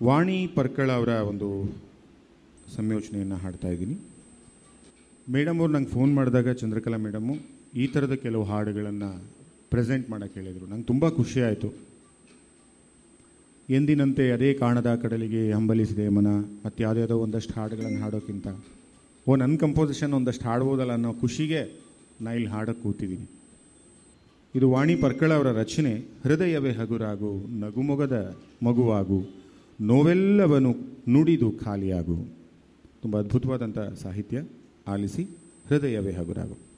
ವಾಣಿ ಪರ್ಕಳ ಅವರ ಒಂದು ಸಂಯೋಜನೆಯನ್ನು ಹಾಡ್ತಾ ಇದ್ದೀನಿ ಮೇಡಮ್ ಅವ್ರು ನಂಗೆ ಫೋನ್ ಮಾಡಿದಾಗ ಚಂದ್ರಕಲಾ ಮೇಡಮ್ಮು ಈ ಥರದ ಕೆಲವು ಹಾಡುಗಳನ್ನು ಪ್ರೆಸೆಂಟ್ ಮಾಡೋಕ್ಕೆ ಹೇಳಿದರು ನಂಗೆ ತುಂಬ ಖುಷಿ ಆಯಿತು ಎಂದಿನಂತೆ ಅದೇ ಕಾಣದ ಕಡಲಿಗೆ ಹಂಬಲಿಸಿದೆ ಮನ ಮತ್ತು ಯಾವುದ್ಯಾವುದೋ ಒಂದಷ್ಟು ಹಾಡುಗಳನ್ನು ಹಾಡೋಕ್ಕಿಂತ ಓ ನನ್ನ ಕಂಪೋಸಿಷನ್ ಒಂದಷ್ಟು ಹಾಡ್ಬೋದಲ್ಲ ಅನ್ನೋ ಖುಷಿಗೆ ನಾ ಇಲ್ಲಿ ಹಾಡೋಕ್ಕೆ ಕೂತಿದ್ದೀನಿ ಇದು ವಾಣಿ ಪರ್ಕಳ ಅವರ ರಚನೆ ಹೃದಯವೇ ಹಗುರಾಗು ನಗುಮೊಗದ ಮಗುವಾಗು ನೋವೆಲ್ಲವನು ನುಡಿದು ಖಾಲಿಯಾಗು ತುಂಬ ಅದ್ಭುತವಾದಂಥ ಸಾಹಿತ್ಯ ಆಲಿಸಿ ಹೃದಯವೇ ಹಗುರಾಗು